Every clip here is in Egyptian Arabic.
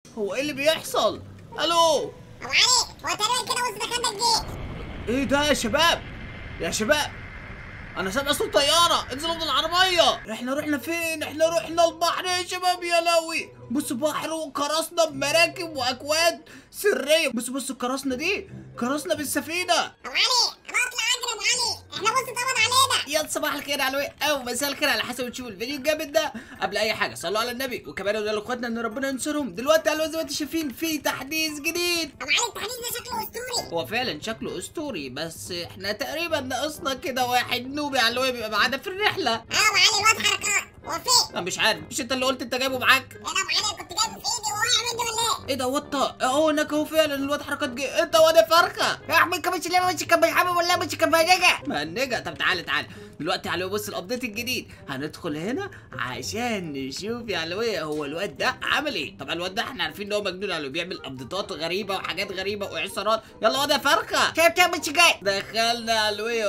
هو ايه اللي بيحصل الو ابو علي هو تقريبا كده بص دخلنا الجيش ايه ده يا شباب يا شباب انا سامع صوت طياره انزلوا من العربيه احنا رحنا فين احنا رحنا البحر يا شباب يا لوي بصوا بحر وكرسنا بمراكب واكواد سريه بصوا بصوا كرسنا دي كرسنا بالسفينه ابو علي انا اطلع اجري ابو علي احنا بص طبعا علينا يا صباح الخير على الوي او مساء الخير على حسب تشوفوا الفيديو الجامد ده قبل اي حاجه صلوا على النبي وكمان قولوا لاخواتنا ان ربنا ينصرهم دلوقتي على زي ما انتم شايفين في تحديث جديد ابو علي التحديث ده شكله اسطوري هو فعلا شكله اسطوري بس احنا تقريبا ناقصنا كده واحد نوبي على الوي بيبقى معانا في الرحله اه ابو علي الواد حركات هو فين؟ انا مش عارف مش انت اللي قلت انت جايبه معاك انا ابو علي كنت جايبه في ايدي وواقع مني ولا ايه؟ ايه ده وطه اهو هناك اهو فعلا الواد حركات جه انت واد فرخه يا احمد كمان ليه مش كان بيحبب ولا مش كان بيرجع مهنجة طب تعالى تعالى دلوقتي على بص الابديت الجديد هندخل هنا عشان نشوف يا علوية هو الواد ده عمل ايه طبعا الواد ده احنا عارفين ان هو مجنون علوي بيعمل ابديتات غريبه وحاجات غريبه واعصارات يلا واد يا فرخه شايف كام مش جاي دخلنا يا علوية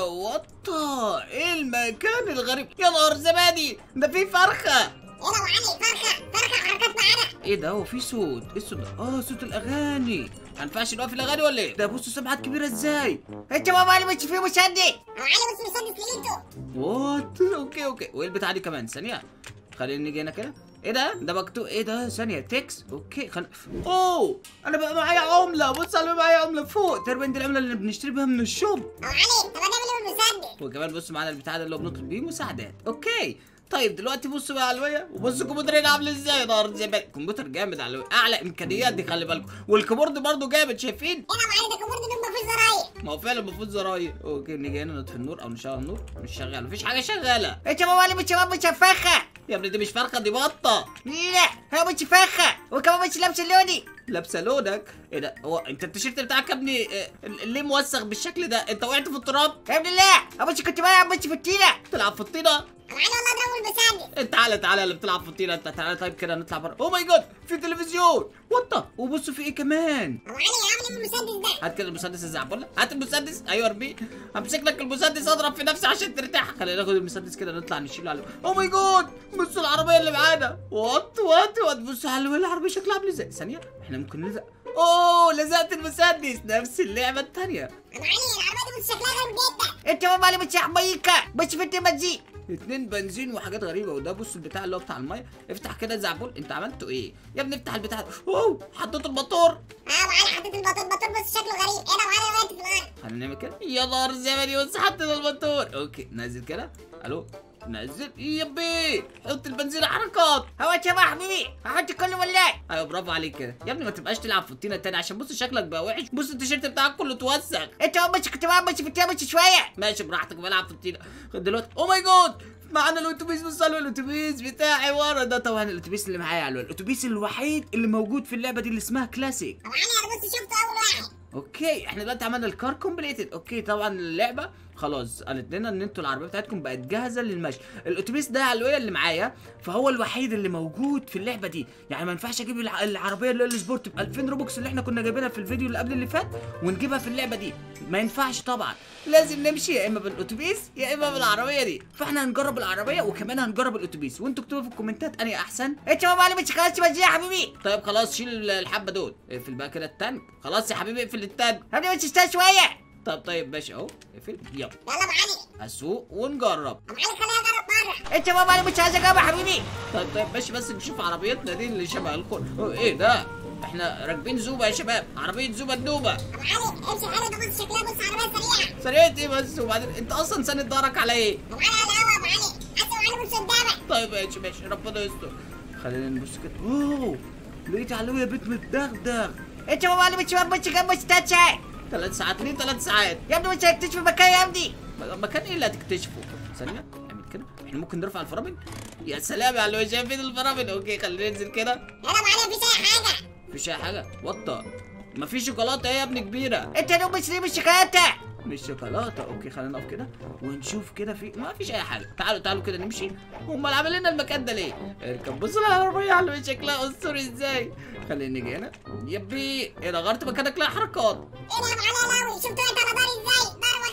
وطه ايه المكان الغريب يا نهار زبادي ده في فرخه ايه ده ابو علي فرخه فرخه حركات معانا ايه ده هو في صوت ايه الصوت ده اه صوت الاغاني ما ينفعش نوقف الاغاني ولا ايه ده بصوا سماعات كبيره ازاي انت ما بالي مش فيه مسدس ابو علي بص مسدس لقيته وات اوكي اوكي وايه البتاع دي كمان ثانيه خلينا نيجي هنا كده ايه ده ده مكتوب ايه ده ثانيه تكس اوكي خل... اوه انا بقى معايا عمله بص انا بقى معايا عمله فوق تقريبا دي العمله اللي بنشتري بيها من الشوب ابو علي طب هنعمل ايه بالمسدس؟ وكمان بصوا معانا البتاع ده اللي هو بنطلب بيه مساعدات اوكي طيب دلوقتي بصوا بقى علوية وبصوا الكمبيوتر هنا عامل ازاي يا نهار زي ما الكمبيوتر جامد علوية اعلى امكانيات دي خلي بالكم والكيبورد برضو جامد شايفين ايه ده ابو علي ده كيبورد ده ما فيش زراير ما هو فعلا المفروض زراير اوكي نيجي هنا نطفي النور او نشغل النور مش شغال مفيش حاجه شغاله انت ما بالي مش مش فخه يا ابني دي مش فرخه دي بطه لا هو مش فخه وكمان مش لابس لوني لابسه لونك ايه ده هو انت التيشيرت بتاعك يا ابني آه، ليه موسخ بالشكل ده انت وقعت في التراب يا ابن الله مش كنت بلعب مش في التينه تلعب في الطينه ابو علي والله اضربه بالمسدس انت تعالى تعالى اللي بتلعب في الطينه انت تعالى طيب كده نطلع بره اوه ماي جاد في تلفزيون وات وبصوا في ايه كمان ابو علي عامل ايه بالمسدس ده؟ هات كده المسدس الزعبله هات المسدس ايوه ارميه همسك لك المسدس اضرب في نفسي عشان ترتاح خلينا ناخد المسدس كده نطلع نشيله على اوه ماي جاد بصوا العربيه اللي معانا وات وات وات بصوا على العربيه شكلها عامل ازاي ثانيه احنا ممكن نلزق اوه لزقت المسدس نفس اللعبه الثانيه ابو علي العربيه دي بص شكلها غريب جدا انت ما بالي مش حميكه مش في التمزيق اتنين بنزين وحاجات غريبه وده بص البتاع اللي هو بتاع الميه افتح كده زعبول انت عملته ايه يا ابني افتح البتاع اوه حطيت الموتور اه ابو علي حطيت البطل البطل بص شكله غريب ايه ده ابو علي وقعت في الارض خلينا نعمل كده يا نهار زمني بص حطيت الموتور اوكي نزل كده الو نزل يبي حط البنزين حركات هو انت ما حبيبي هحط كله ولا ايوه برافو عليك كده يا ابني ما تبقاش تلعب في الطينه تاني عشان بص شكلك بقى وحش بص التيشيرت بتاعك كله اتوسخ انت ما مش كنت بلعب مش في التينه مش شويه ماشي براحتك بلعب في الطينه خد دلوقتي او ماي جاد معانا الاتوبيس بص على الاتوبيس بتاعي ورا ده طبعا الاتوبيس اللي معايا على الاتوبيس الوحيد اللي موجود في اللعبه دي اللي اسمها كلاسيك ابو علي انا بص شفته اول واحد اوكي احنا دلوقتي عملنا الكار كومبليتد اوكي طبعا اللعبه خلاص قالت لنا ان انتوا العربيه بتاعتكم بقت جاهزه للمشي الاتوبيس ده علوية اللي معايا فهو الوحيد اللي موجود في اللعبه دي يعني ما ينفعش اجيب الع- العربيه اللي هي السبورت ب 2000 روبوكس اللي احنا كنا جايبينها في الفيديو اللي قبل اللي فات ونجيبها في اللعبه دي ما ينفعش طبعا لازم نمشي يا اما بالاتوبيس يا اما بالعربيه دي فاحنا هنجرب العربيه وكمان هنجرب الاتوبيس وانتوا اكتبوا في الكومنتات انهي احسن انت ما بالي مش خلاص مش يا حبيبي طيب خلاص شيل الحبه دول اقفل بقى كده التانك خلاص يا حبيبي اقفل التانك حبيبي مش استنى شويه طب طيب ماشي اهو اقفل يلا يلا ابو علي اسوق ونجرب ابو علي خليها اجرب مره انت ما بالي مش عايز اجاوب يا حبيبي طيب طيب ماشي بس نشوف عربيتنا دي اللي شبه الكل هو ايه ده احنا راكبين زوبه يا شباب عربيه زوبه النوبه ابو علي امشي حلو ده بص شكلها بص عربيه سريعه سريعت ايه بس وبعدين انت اصلا ساند ظهرك على ايه ابو علي على الهوا ابو علي حتى ابو علي بص قدامك طيب ماشي ماشي ربنا يستر خلينا نبص كده اوه لقيت علوية بيت متدغدغ انت ما بالي مش مش جنب مش تاتشاي ثلاث ساعات ليه ثلاث ساعات يا ابني مش هتكتشف مكان يا ابني مكان ايه اللي هتكتشفه ثانيه اعمل كده احنا ممكن نرفع الفرامل يا سلام يا علوية شايفين الفرامل اوكي خلينا ننزل كده يلا ابو علي مفيش اي حاجه مفيش اي حاجه وطى مفيش شوكولاته ايه يا ابني كبيره انت لو مش ليه مش شوكولاته مش شوكولاته اوكي خلينا نقف كده ونشوف كده في ما فيش اي حاجه تعالوا تعالوا كده نمشي هم عاملين لنا المكان ده ليه اركب بص العربيه على شكلها اسطوري ازاي خلينا نيجي هنا يبي ايه ده غيرت مكانك لا حركات ايه ده يا ابو علي يا لهوي شفت انت انا ضاري ازاي ضاري وجعني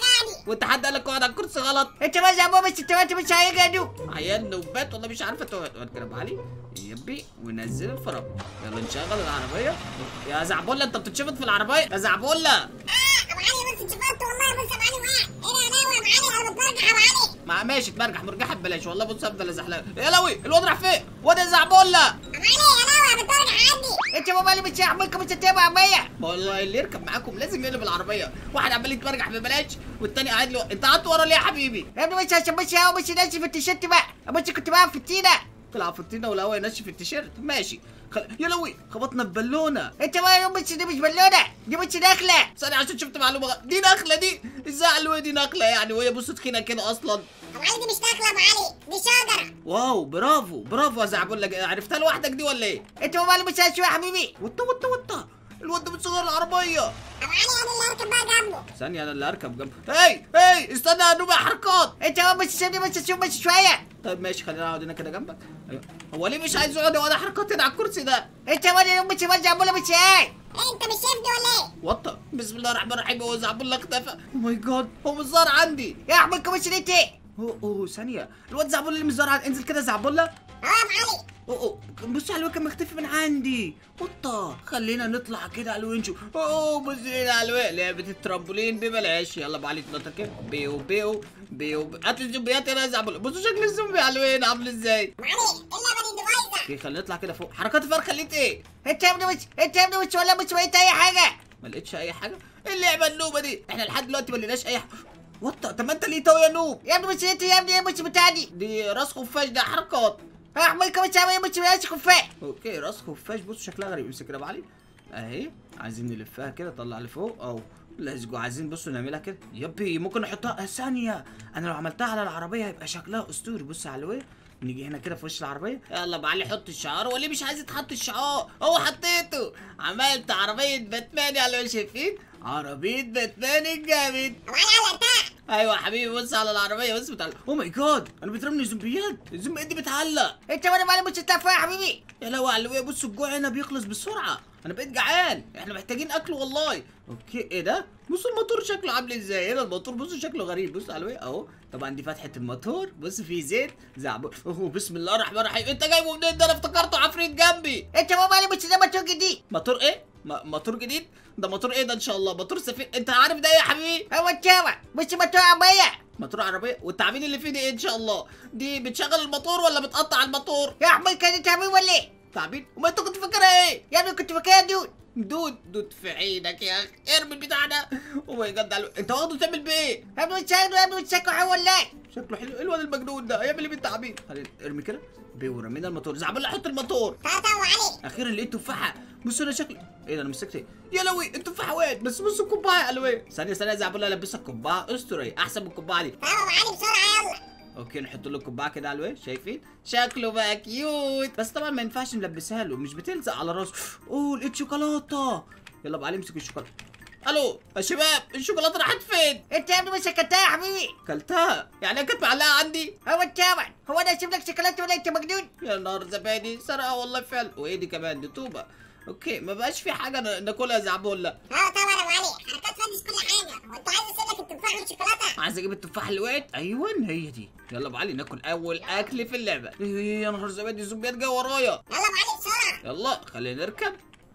وانت حد قال لك اقعد على الكرسي غلط انت ما زعبوه بس انت انت مش هيجدوا عيال نوبات والله مش عارفه تقعد اقعد كده أبو علي يبي ونزل الفرامل يلا نشغل العربيه يا زعبولة انت بتتشفط في العربيه يا زعبولة اه ابو علي بص شفت والله بص ابو علي وقع ايه ده يا ابو علي انا بتبرجح ابو علي ما ماشي تمرجح مرجحه ببلاش والله بص افضل ازحلق يا لوي الواد راح فين واد يا زعبولة ابو علي يا لو بتبرجح عندي انت ما بالي مش هيحملكم مش هتبقى عمية والله اللي يركب معاكم لازم يقلب العربيه واحد عمال يتمرجح ببلاش والتاني قاعد له انت قعدت ورا ليه يا حبيبي يا ابني مش عشان مش هوا مش ناسي في التيشيرت بقى مش كنت بقى في التينة تلعب في الطينه والهواء ينشف التيشيرت ماشي خل... يا لوي خبطنا في بالونه انت ما مش دي مش بالونة دي مش داخلة ثانية عشان شفت معلومة غلط. دي نخلة دي ازاي علوية دي نخلة يعني وهي بص تخينة كده اصلا ابو علي دي مش نخله ابو علي دي شجره واو برافو برافو يا زعبولة عرفتها لوحدك دي ولا ايه؟ انت ما بالي مش هشوي يا حبيبي وطة وطة وطة الواد ده بتصغر العربية ابو علي انا اللي اركب بقى جنبه ثانية انا اللي اركب جنب هي هي استنى يا نوبة حركات انت ما مش سيبني بس اشوف بس شوية طيب ماشي خلينا اقعد هنا كده جنبك أيوة. هو ليه مش عايز يقعد يقعد حركات هنا على الكرسي ده؟ انت ما بالي مش ما زعبوله مش ايه ايه انت مش شايفني ولا ايه وطة بسم الله الرحمن الرحيم هو زعبولة اختفى او ماي جاد هو مش ظاهر عندي يا احملكم مش انت اوه اوه ثانية الواد زعبولة اللي مش ظاهر عندي انزل كده زعبولة اه يا ابو علي اوه اوه بص على الواد كان مختفي من عندي قطة خلينا نطلع كده على الونشو اوه بص لنا على الواد لعبة الترامبولين ببلاش يلا ابو علي تنطط كده بيو بيو بيو بيو. هات لي الزومبيات هنا يا زعبولة بصوا شكل الزومبي على الوين عامل ازاي ابو علي اللعبه دي بايظه اوكي خلينا نطلع كده فوق حركات الفرخ خليت ايه انت يا ابني مش انت يا ابني مش ولا مش بقيت اي حاجة ما لقيتش اي حاجة ايه اللعبة النوبة دي احنا لحد دلوقتي ما لقيناش اي حاجة وطة طب ما انت ليه تو يا نوب يا ابني مش انت يا ابني مش بتاعي دي راس خفاش ده حركات احملكم مش عامل مش بلاش كفاء اوكي راس خفاش بص شكلها غريب امسك كده يا ابو علي اهي عايزين نلفها كده طلع لفوق او ليتس جو عايزين بصوا نعملها كده يبي ممكن نحطها ثانيه انا لو عملتها على العربيه هيبقى شكلها اسطوري بص على الوجه نيجي هنا كده في وش العربيه يلا ابو علي حط الشعار وليه مش عايز يتحط الشعار هو حطيته عملت عربيه باتمان على الوش شايفين عربيه باتمان الجامد ابو علي علقتها ايوه يا حبيبي بص على العربيه بص بتعلق او ماي جاد انا بترمي زومبيات الزومبيات دي بتعلق انت وانا مالي مش هتعرف يا حبيبي يا لو علوية بص الجوع هنا بيخلص بسرعة أنا بقيت جعان إحنا محتاجين أكل والله أوكي إيه ده؟ بصوا الموتور شكله عامل إزاي هنا الموتور بصوا شكله غريب بصوا علوية أهو طبعا دي فتحة الموتور بص فيه زيت زعبو أوه بسم الله الرحمن الرحيم أنت جايبه منين ده أنا افتكرته عفريت جنبي انت ما مالي مش ده ما توجي دي موتور إيه؟ م- موتور جديد؟ ده موتور إيه ده إن شاء الله؟ موتور سفينة أنت عارف ده إيه يا حبيبي؟ هو التاوى مش ما تو عمية موتور عربية والتعبين اللي فيه دي إيه إن شاء الله؟ دي بتشغل الموتور ولا بتقطع الموتور؟ يا احمل كان انت عمي ولا ايه تعبين؟ وما أنت كنت فاكرها إيه؟ يا ابني كنت فاكرها دود دود دود في عينك يا اخي ارمي البتاع ده او ماي جاد على- انت واخده تعمل بيه يا ابني مش عارف يا ابني مش شكله حلو ولا ايه شكله حلو ايه الواد المجنون ده هيعمل ايه بالتعبين خلينا ارمي كده بيه ورمينا الموتور زعبل حط الموتور تعال تعال ابو علي اخيرا لقيت تفاحه بص انا شكلي ايه ده انا مسكت ايه يا لوي التفاحه وقعت بس بص الكوبايه يا لوي ثانيه ثانيه زعبل البسك كوبايه اسطوريه احسن من الكوبايه دي تعال ابو علي بسرعه يلا اوكي نحط له الكوبايه كده على الوش شايفين شكله بقى كيوت بس طبعا ما ينفعش نلبسها له مش بتلزق على راسه اوه لقيت شوكولاته يلا ابو علي امسك الشوكولاته الو يا شباب الشوكولاته راحت فين انت يا ابني مش اكلتها يا حبيبي كلتها يعني هي كانت معلقه عندي هو التاوى هو انا اسيب لك شوكولاته ولا انت مجنون يا نهار زبادي سرقه والله فعلا وايه دي كمان دي طوبه اوكي ما بقاش في حاجه ن- ناكلها زي عبوله اه طبعا يا ابو علي حركات فادس كل حاجه هو انت عايز اسيب لك التفاح والشوكولاته عايز اجيب التفاحه اللي وقعت ايوه هي دي يلا ابو علي ناكل اول اكل في اللعبه ايه يا نهار زبادي الزومبيات جايه ورايا يلا ابو علي بسرعه يلا خلينا نركب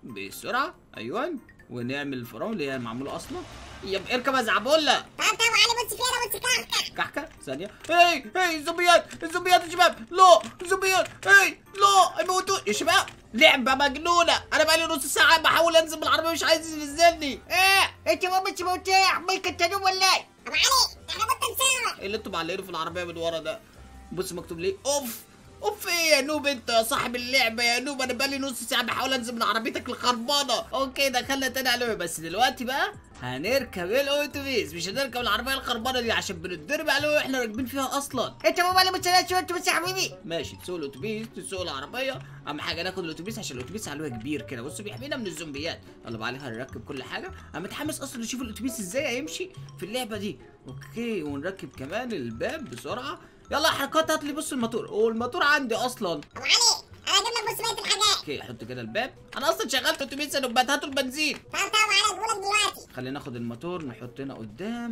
بسرعه ايوه ونعمل الفرامل اللي هي معموله اصلا يبقى اركب يا زعبوله تعال تعال ابو علي بص فيها بص كحكه كحكه ثانيه هي هي الزومبيات الزومبيات يا شباب لا الزومبيات هي لا يموتوا يا شباب لعبه مجنونه انا بقالي نص ساعه بحاول انزل من العربيه مش عايز ينزلني ايه انت ما مش موتها يا حبيبي كنت نوم ولا ايه ابو علي احنا بطل سوا ايه اللي انتوا معلقينه في العربيه من ورا ده بص مكتوب ليه اوف اوف ايه يا نوب انت يا صاحب اللعبه يا نوب انا بقالي نص ساعه بحاول انزل من عربيتك الخربانه اوكي دخلنا تاني على بس دلوقتي بقى هنركب الاوتوبيس مش هنركب العربيه الخربانه دي عشان بنتدرب على احنا راكبين فيها اصلا انت ما مالي مش انا انت بس يا حبيبي ماشي تسوق الاتوبيس تسوق العربيه اهم حاجه ناخد الاتوبيس عشان الاتوبيس علوه كبير كده بص بيحمينا من الزومبيات يلا بقى عليها نركب كل حاجه انا متحمس اصلا نشوف الاتوبيس ازاي هيمشي في اللعبه دي اوكي ونركب كمان الباب بسرعه يلا حركات هات لي بص الموتور هو الموتور عندي اصلا ابو علي انا اجيب لك بص بقيه الحاجات اوكي احط كده الباب انا اصلا شغلت اتوبيس يا نوبات هاتوا البنزين تعال تعال ابو علي اجيبه لك دلوقتي خلينا ناخد الموتور نحط هنا قدام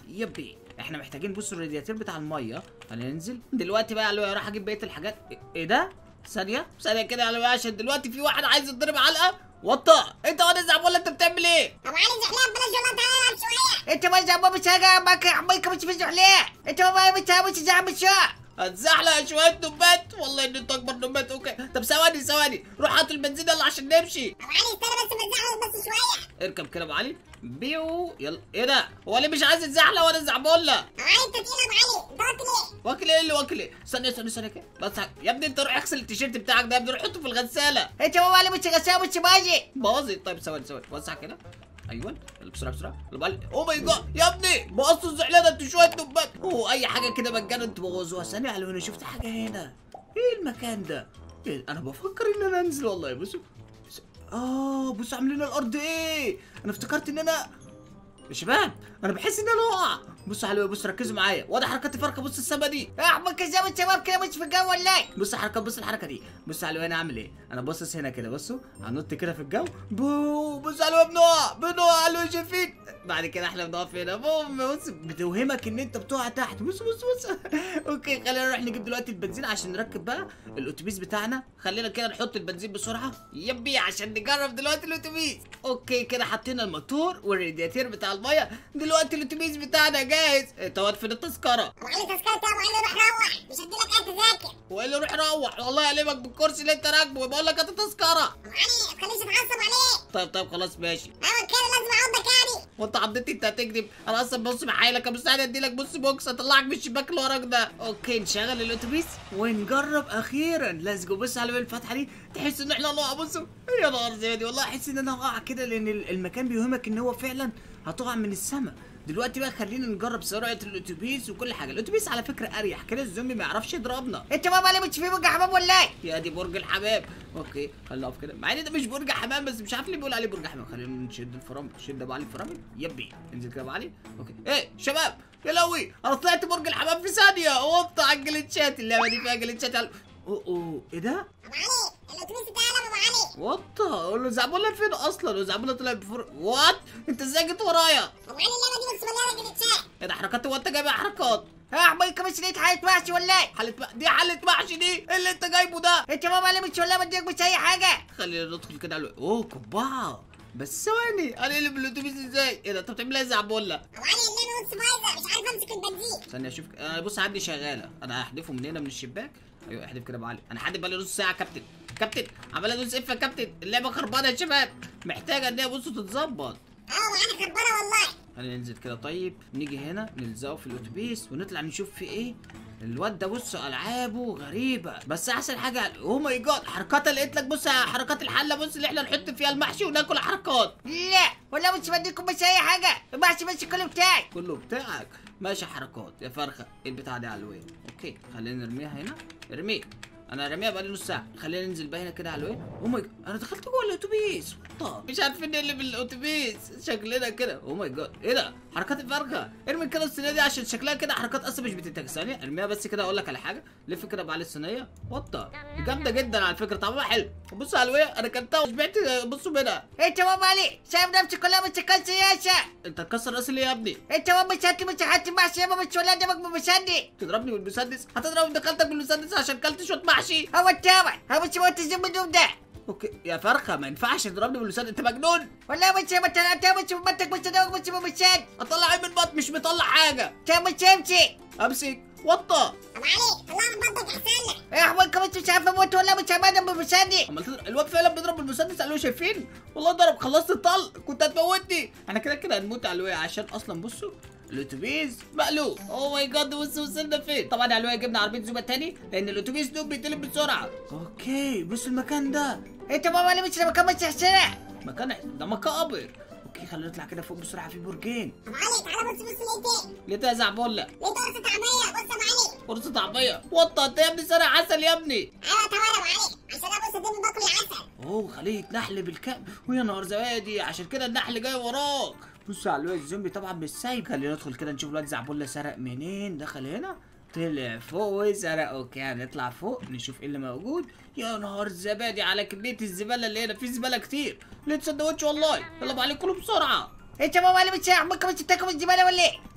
يبي احنا محتاجين بصوا الرادياتير بتاع الميه هننزل دلوقتي بقى علوية راح اجيب بقيه الحاجات إيه- ايه ده ثانيه ثانيه كده يا علوية عشان دلوقتي في واحد عايز يضرب علقه وطا انت وانا زعم ولا انت بتعمل ايه ابو علي زحلان بلاش والله تعالى نلعب شويه انت ما زعما مش حاجه عمك عمك مش مش عليه انت ما مش مش زعما شو هتزحلق شويه نبات والله ان انت اكبر نبات اوكي طب ثواني ثواني روح هات البنزين يلا عشان نمشي ابو علي استنى بس بزعل بس شويه اركب كده يا ابو علي بيو يلا ايه ده هو ليه مش عايز يتزحلق وانا زعبولة ابو علي انت تقيل يا ابو علي انت قلت ليه واكل ايه اللي واكل ايه استنى استنى استنى كده بس يا ابني انت روح اغسل التيشيرت بتاعك ده يا ابني روح حطه في الغساله انت ما مالي مش غسام مش باجي باظت طيب ثواني ثواني وسع كده ايوه يلا بسرعه بسرعه يلا بقى او ماي جاد يا ابني بوظتوا الزحلانه انتوا شويه نبات هو اي حاجه كده مجانا تبوظوها ثانيه على هنا شفت حاجه هنا ايه المكان ده إيه؟ انا بفكر ان انا انزل والله بصوا بصوا. اه بصوا عاملين الارض ايه انا افتكرت ان انا يا شباب انا بحس ان انا واقع بصوا حلوه بصوا ركزوا معايا واضح حركات الفرخه بص السما دي يا عمك زعما الشباب كده مش في الجو ولا ايه بص الحركه بص الحركه دي بص على انا اعمل ايه انا باصص هنا كده بصوا هنط كده في الجو بو بص على بنقع بنقع على شايفين بعد كده احنا بنقف هنا بوم بص بتوهمك ان انت بتقع تحت بص بص بص اوكي خلينا نروح نجيب دلوقتي البنزين عشان نركب بقى الاتوبيس بتاعنا خلينا كده نحط البنزين بسرعه يبي عشان نجرب دلوقتي الاتوبيس اوكي كده حطينا الموتور والرادياتير بتاع الميه دلوقتي الاتوبيس بتاعنا جاهز انت واقف فين التذكره ابو علي تذكرت يا ابو علي روح روح مش هديلك اي تذاكر وايه اللي روح روح والله يعلمك بالكرسي اللي انت راكبه بقول لك هات تذكره ابو علي ما تخليش تتعصب عليه طيب طيب خلاص ماشي ايوه كده لازم اعضك يعني وانت عضتي انت هتكذب انا اصلا بص محايلك ابص علي اديلك بص بوكس اطلعك من الشباك اللي وراك ده اوكي نشغل الاتوبيس ونجرب اخيرا ليتس جو بص على الفتحه دي تحس ان احنا نقع بصوا يا نهار زيادي والله احس ان انا هقع كده لان ال- المكان بيوهمك ان هو فعلا هتقع من السماء دلوقتي بقى خلينا نجرب سرعه الاتوبيس وكل حاجه الاتوبيس على فكره اريح كده الزومبي ما يعرفش يضربنا انت ما مالي مش في بقى حمام ولا ايه يا دي برج الحمام اوكي خلينا نقف كده مع ان ده مش برج حمام بس مش عارف ليه بيقول عليه برج حمام خلينا نشد الفرامل شد ابو علي الفرامل يبي انزل كده ابو علي اوكي ايه شباب يا لوي انا طلعت برج الحمام في ثانيه وقفت على الجليتشات اللعبه دي فيها جليتشات على اوه اوه ايه ده ابو علي الاتوبيس بتاعنا ابو علي وات اقول له زعبوله فين اصلا وزعبوله طلع بفر وات انت ازاي جيت ورايا ابو علي اللعبه دي بس مليانه جليتشات ايه ده حركات وانت جايب حركات يا عمك مش لقيت حاجه محشي ولا ايه حلة بقى دي حلة محشي دي إيه اللي انت جايبه ده انت ما مالي مش ولا بديك مش اي حاجه خلينا ندخل كده على اوه قبعه بس ثواني هنقلب الاتوبيس ازاي ايه ده انت بتعمل ايه يا زعبوله ابو علي اللعبه نص بايظه مش عارف امسك البنزين ثانية اشوف انا بص عندي شغالة انا هحذفه من هنا من الشباك ايوه احذف كده يا ابو علي انا حادف بقالي نص ساعة يا كابتن كابتن عمال ادوس اف يا كابتن اللعبة خربانة يا شباب محتاجة ان هي بصوا تتظبط اه معانا خربانه والله خلينا ننزل كده طيب نيجي هنا نلزقه في الاتوبيس ونطلع نشوف في ايه الواد ده بص العابه غريبه بس احسن حاجه اوه ماي جاد حركات لقيت لك بص حركات الحله بص اللي احنا نحط فيها المحشي وناكل حركات لا ولا مش بديكم مش اي حاجه المحشي مش كله بتاعي كله بتاعك ماشي حركات يا فرخه ايه البتاع دي على الوين اوكي خلينا نرميها هنا ارميه انا رميها بقالي نص ساعه خلينا ننزل بقى هنا كده على الوين او ماي انا دخلت جوه الاتوبيس طب مش عارفين نقلب الاتوبيس شكلنا كده او ماي جاد ايه ده حركات الفرخه ارمي كده الصينيه دي عشان شكلها كده حركات اصلا مش بتنتج ثانيه ارميها بس كده اقول لك على حاجه لف كده بعلي الصينيه وطه جامده جدا على فكره طعمها حلو بص على الوين انا كلتها وشبعت بصوا منها انت ما مالي سايب نفسك كلها مش تكل سياسه انت تكسر راسي ليه يا ابني انت ما مش هاتي مش هاتي محشي ما مش ولا دمك ما مش هدي تضربني بالمسدس هتضرب دخلتك بالمسدس عشان كلت شويه محشي هو التامن هو مش موت الزوم بدون ده اوكي يا فرخه ما ينفعش تضربني بالمسدس انت مجنون ولا مش مت انت مش متك مش دمك مش مش هدي اطلع عين من بط مش مطلع حاجه انت مش امشي امسك وطه ابو علي طلع من بطنك احسن لك يا حولك مش مش عارف اموت ولا مش عارف مش هدي اما تضرب الواد فعلا بيضرب بالمسدس قالوا شايفين والله ضرب خلصت الطلق كنت هتموتني احنا كده كده هنموت على الوقع عشان اصلا بصوا الاتوبيس مقلوب اوه ماي جاد بص وصلنا فين طبعا على الوقع جبنا عربيه زوبه تاني لان الاتوبيس دوب بيتقلب بسرعه اوكي بص المكان ده انت ما مالي مش مكان مش احسن مكان ده مقابر اوكي خلينا نطلع كده فوق بسرعه في برجين ابو علي تعالى بص بص لقيت ايه ليه تزع بولا لقيت قرصه طعميه بص يا ابو علي قرصة عربية وطة انت يا ابني سرق عسل يا ابني ايوه تعالى يا ابو علي عشان ابص الدم باكل العسل اوه خلية نحل بالكامل ويا نهار زبادي عشان كده النحل جاي وراك بص على الواد الزومبي طبعا مش سايب خلينا ندخل كده نشوف الواد زعبولة سرق منين دخل هنا طلع فوق وسرق اوكي هنطلع فوق نشوف ايه اللي موجود يا نهار زبادي على كمية الزبالة اللي هنا في زبالة كتير ليه سندوتش والله يلا بقى عليك كله بسرعة انت ما مالي مش عمك مش تاكل الزباله ولا ايه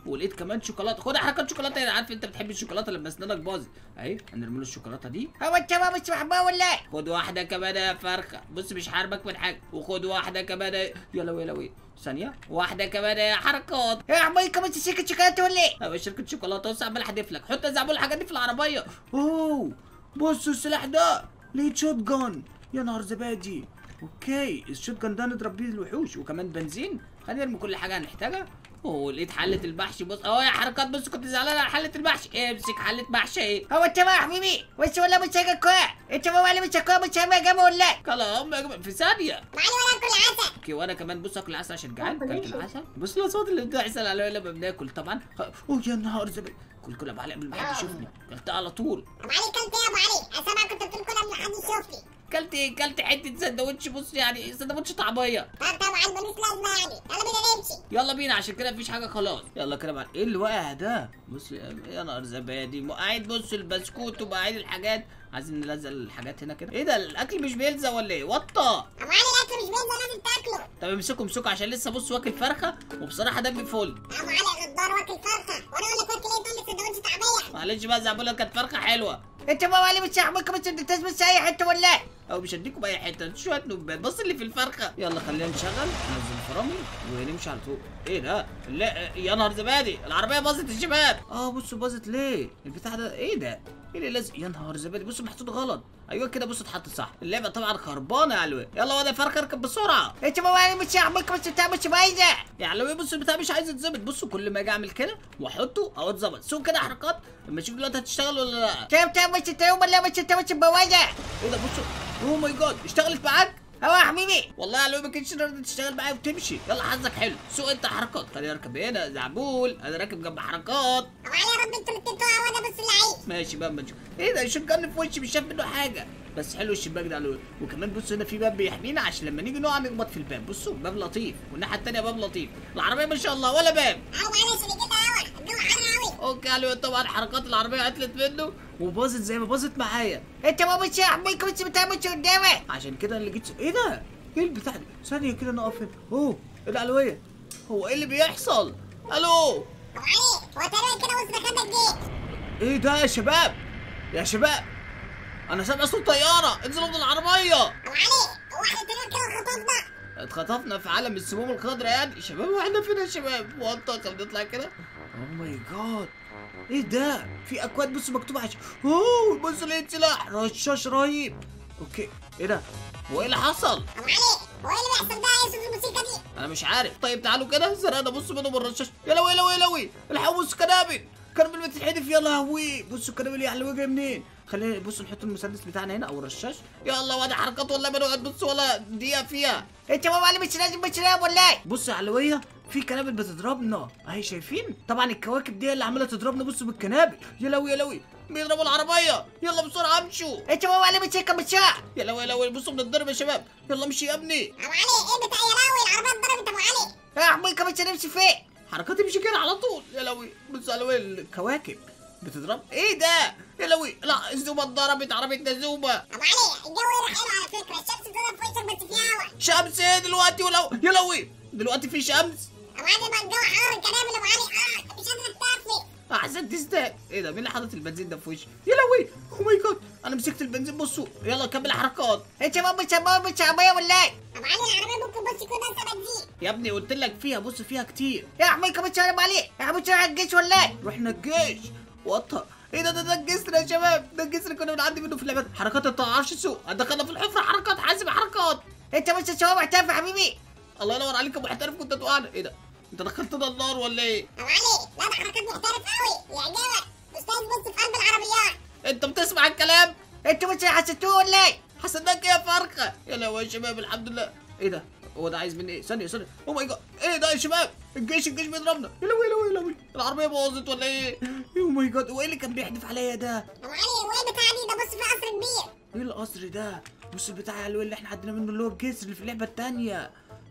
ولقيت كمان شوكولاته خد حركات شوكولاته انا عارف انت بتحب الشوكولاته لما اسنانك باظت اهي هنرمي له الشوكولاته دي هو انت ما مش محبوب ولا ايه؟ خد واحده كمان يا فرخه بص مش حاربك من حاجه وخد واحده كمان يا- يلا ويلا وي ثانيه واحده كمان يا حركات يا حبايبي مش شركة شوكولاتة ولا ايه؟ ايوه شركه شوكولاته بص عمال احدف لك حط يا زعبول الحاجات دي في العربيه اوه بصوا السلاح ده لقيت شوت جان يا نهار زبادي اوكي الشوت جان ده نضرب بيه الوحوش وكمان بنزين خلينا نرمي كل حاجه هنحتاجها اوه لقيت حله المحشي بص اهو يا حركات بص كنت زعلان على حله المحشي امسك حله محشي ايه هو انت ما يا حبيبي بس ولا مش هيك كويس انت ما مالي مش كويس مش هيك جنب ولا ايه؟ كلام يا جماعة، في ثانيه معلي ولا اكل عسل اوكي وانا كمان بص اكل عسل عشان جعان كلت العسل بص الاصوات اللي بتحصل عليها لما بناكل طبعا اوه يا نهار زبادي كل كل ابو علي قبل ما حد يشوفني كلتها على طول ابو علي كلت ايه يا ابو علي اسامع كنت بتقول كل قبل ما حد يشوفني كلت ايه كلت حته سندوتش بص يعني سندوتش طعميه طب طبعا ملوش لازمه يعني يلا بينا نمشي يلا بينا عشان كده مفيش حاجه خلاص يلا كده بقى ايه اللي واقع ده بص يا يا نهار زبادي قاعد بص البسكوت وقاعد الحاجات عايزين نلزق الحاجات هنا كده ايه ده الاكل مش بيلزق ولا ايه وطه ابو علي الاكل مش بينزل لازم تاكله طب امسكوا امسكوا عشان لسه بص واكل فرخه وبصراحه دمي فل ابو علي غدار واكل فرخه وانا اقول لك واكل ايه تقول لي سندوتش طعميه معلش بقى زعبولة كانت فرخه حلوه انت ما مالي مش حبايبي مش اديتش بس اي حته ولا ايه؟ او مش هديكم باي حته شويه نوبات بص اللي في الفرخه يلا خلينا نشغل ننزل الفرامل ونمشي على طول ايه ده لا يا نهار زبادي العربيه باظت يا شباب اه بصوا باظت ليه البتاع ده ايه ده ايه اللي لازق يا نهار زبادي بصوا محطوط غلط ايوه كده بصوا اتحط صح اللعبه طبعا خربانه يا علوي يلا واد يا فرخه اركب بسرعه انت ما مالي مش حبايبي مش بتاع مش بايظه يا علوي بصوا البتاع مش عايز يتظبط بصوا كل ما اجي اعمل كده واحطه اهو اتظبط سوق كده حركات لما اشوف دلوقتي هتشتغل ولا لا شايف تعمل مش انت يوم ولا مش انت مش بواجه ايه ده بصوا اوه ماي جاد اشتغلت معاك هو يا حبيبي والله يا لو ما كنتش راضي تشتغل معايا وتمشي يلا حظك حلو سوق انت حركات خليني اركب هنا زعبول انا راكب جنب حركات ابو علي يا رب انتوا الاتنين تقعوا وانا بس اللي عايش ماشي بقى ما نشوف ايه ده الشوت جن في وشي مش شايف منه حاجه بس حلو الشباك ده على وكمان بصوا هنا في باب بيحمينا عشان لما نيجي نقع نخبط في الباب بصوا باب لطيف والناحيه التانيه باب لطيف العربيه ما شاء الله ولا باب ابو علي عشان يجي لنا هوا الجو حر قوي اوكي علي طبعا حركات العربيه عطلت منه وباظت زي ما باظت معايا انت ما مش حبايبي مش بتاع مش قدامي عشان كده انا اللي جيت ايه ده ايه البتاع ده ثانيه كده نقف هنا اوه ايه العلويه هو ايه اللي بيحصل الو ابو علي هو تقريبا كده وسط خدك جيت ايه ده يا شباب يا شباب انا سامع صوت طياره انزلوا من العربيه ابو علي هو احنا تقريبا كده خطفنا اتخطفنا في عالم السموم الخضراء يعني شباب واحنا فين يا شباب وانت خلينا نطلع كده اوه ماي جاد ايه ده في اكواد بصوا مكتوب عشان اوه بصوا لقيت سلاح رشاش رهيب اوكي ايه ده هو ايه اللي حصل ابو علي هو ايه اللي بيحصل ده ايه صوت الموسيقى دي انا مش عارف طيب تعالوا كده سرقنا بصوا منهم الرشاش يا لوي يا لوي يا لوي الحقوا بصوا كنابل كنابل بتتحدف يا لهوي بصوا الكنابل يا حلوه جايه منين خلينا بصوا نحط المسدس بتاعنا هنا او الرشاش يلا وادي حركات والله ما نقعد بص ولا دقيقه فيها انت ما مالي مش لازم مش نام ولا ايه؟ بص يا علويه في كنابل بتضربنا اهي شايفين طبعا الكواكب دي اللي عماله تضربنا بصوا بالكنابل يا لوي يا لوي بيضربوا العربيه يلا بسرعه امشوا انت ما مالي مش هيك مش يا لوي يا لوي بصوا بنتضرب يا شباب يلا امشي يا ابني ابو علي ايه بتاع يا لهوي العربيه اتضربت ابو علي يا حبايبي مش نمشي فين؟ حركات تمشي كده على طول يا لوي بص يا لوي الكواكب بتضرب ايه ده يا لوي لا الزومه اتضربت عربيتنا زومه ابو علي الجو هنا حلو على فكره الشمس بتضرب في وشك بس في هوا شمس ايه دلوقتي ولو يا لوي دلوقتي في شمس ابو علي بقى الجو حر الكلام ابو علي اه مش قادر اتنفس احسن تستاهل ايه ده مين اللي حاطط البنزين ده في وشي يا لوي او ماي جاد انا مسكت البنزين بصوا يلا كمل حركات انت ما مش ما مش حبايبي ولا ايه؟ ابو علي العربيه ممكن بص يكون ناقصه بنزين يا ابني قلت لك فيها بص فيها كتير يا حبايبي مش عارف عليه يا حبايبي رايح الجيش ولا ايه؟ رحنا الجيش وطى ايه ده ده ده الجسر يا شباب ده الجسر اللي كنا بنعدي منه في اللعبات حركات ما بتعرفش تسوق دخلنا في الحفره حركات حاسب حركات انت مش شباب محترف يا حبيبي الله ينور عليك يا محترف كنت توقعنا ايه ده انت دخلتنا النار ولا ايه ابو علي لا ده حركات محترف قوي يعجبك استاذ بص في قلب العربيات انت بتسمع الكلام انت مش حسيتوه ولا ايه؟ حسدناك يا فرخه يا لهوي يا شباب الحمد لله ايه ده هو ده عايز مني ايه ثانيه ثانيه او ماي جاد ايه ده يا شباب الجيش الجيش بيضربنا يا لهوي يا لهوي يا لهوي العربيه باظت ولا ايه او ماي جاد وايه اللي كان بيحدف عليا ده ابو علي وايه بتاع دي ده بص في قصر كبير ايه القصر ده بص البتاع الوي اللي احنا عدينا منه اللي هو الجسر اللي في اللعبه التانيه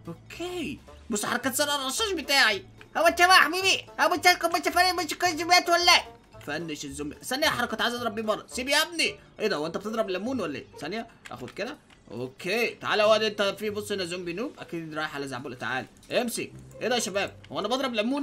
اوكي بص حركات سرقه الرشاش بتاعي هو انت ما يا حبيبي هو انت كنت مش فارق مش كويس جمعيات ولا ايه؟ فنش الزومبي ثانيه حركات عايز اضرب بيه مره سيب يا ابني ايه ده هو انت بتضرب ليمون ولا ايه ثانيه اخد كده اوكي تعالى يا واد انت في بص هنا زومبي نوب اكيد رايح على زعبوله تعال امسك ايه ده يا شباب هو انا بضرب ليمون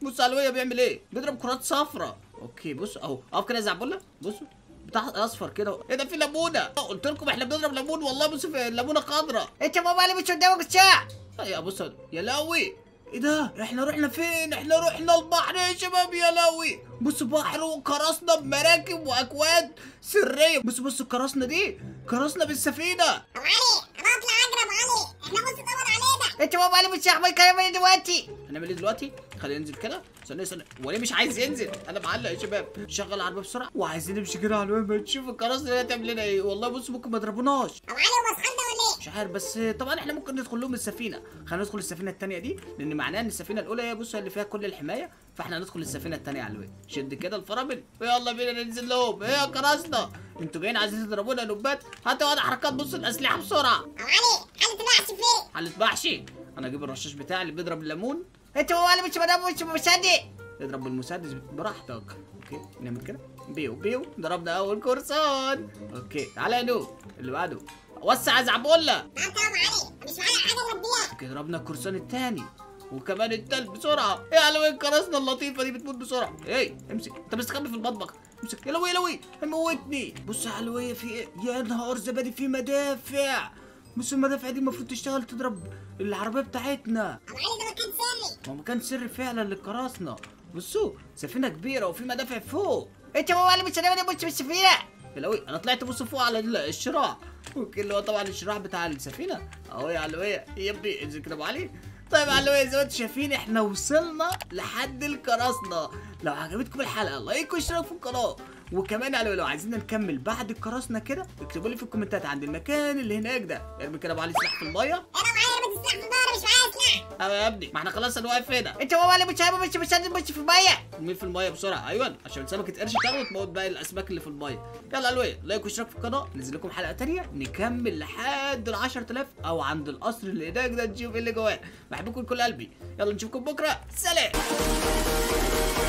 بص علوية بيعمل ايه بيضرب كرات صفرة اوكي بص اهو اقف كده يا زعبله بصوا بتاع اصفر كده ايه ده في ليمونه قلت لكم احنا بنضرب ليمون والله بص في ليمونه خضراء انت بابا اللي مش قدامك الساعة يا بص يا لهوي ايه ده احنا رحنا فين احنا رحنا البحر يا شباب يا لهوي بصوا بحر وكرسنا بمراكب واكواد سريه بصوا بصوا كرسنا دي كرسنا بالسفينه ابو علي انا اطلع اجرب علي احنا بص طبعا علينا انت بابا اللي مش عمال كلام دلوقتي هنعمل ايه دلوقتي خلينا ننزل كده ثانيه ثانيه هو ليه مش عايز ينزل انا معلق يا شباب شغل العربيه بسرعه وعايزين نمشي كده على الواد ما نشوف الكراسه دي هتعمل لنا ايه والله بص ممكن ما يضربوناش ابو علي هو مسخن ده ولا ايه مش عارف بس طبعا احنا ممكن ندخل لهم السفينه خلينا ندخل السفينه الثانيه دي لان معناها ان السفينه الاولى هي بص اللي فيها كل الحمايه فاحنا هندخل السفينه الثانيه على الواد شد كده الفرامل ويلا بينا ننزل لهم ايه يا كراسنا انتوا جايين عايزين تضربونا نوبات هاتوا واحد حركات بص الاسلحه بسرعه ابو علي حالة الوحش فين حلة محشي انا اجيب الرشاش بتاعي اللي بيضرب الليمون انت بابا اللي مش مدام مش مصدق اضرب بالمسدس براحتك اوكي نعمل كده بيو بيو ضربنا اول كورسان اوكي تعالى يا نو اللي بعده وسع يا زعبوله لا انت يا ابو علي مش معايا حاجه نربيها اوكي ضربنا الكورسان التاني وكمان التالت بسرعه يا لوي كرسنا اللطيفه دي بتموت بسرعه ايه امسك انت مستخبي في المطبخ امسك يا لوي يا لوي موتني بص يا علوية في ايه يا نهار زبادي في مدافع بص المدافع دي المفروض تشتغل تضرب العربيه بتاعتنا ابو علي ده مكان سري هو مكان سري فعلا للقراصنه بصوا سفينه كبيره وفي مدافع فوق انت بابا اللي مش مدام مش بالسفينة يا لوي انا طلعت بص فوق على ال- الشراع اوكي اللي هو طبعا الشراع بتاع السفينه اهو يا علوية يبي انزل كده ابو علي طيب يا علوية زي ما انتم شايفين احنا وصلنا لحد القراصنه لو عجبتكم الحلقه لايك واشتراك في القناه وكمان يا علوية لو عايزين نكمل بعد القراصنه كده اكتبوا لي في الكومنتات عند المكان اللي هناك ده ارمي كده ابو علي سلاح في الميه انا معايا رميت السلاح في النار مش معايا سلاح ايوه يا ابني ما احنا خلاص هنوقف هنا انت بابا اللي مش عارف مش مصدق مش في المية ارميه في الميه بسرعه ايوه عشان سمكه قرش تاخد وتموت باقي الاسماك اللي في الميه يلا الوية لايك واشتراك في القناه ننزل لكم حلقه تانية نكمل لحد ال 10000 او عند القصر اللي هناك ده نشوف ايه اللي جواه بحبكم من كل قلبي يلا نشوفكم بكره سلام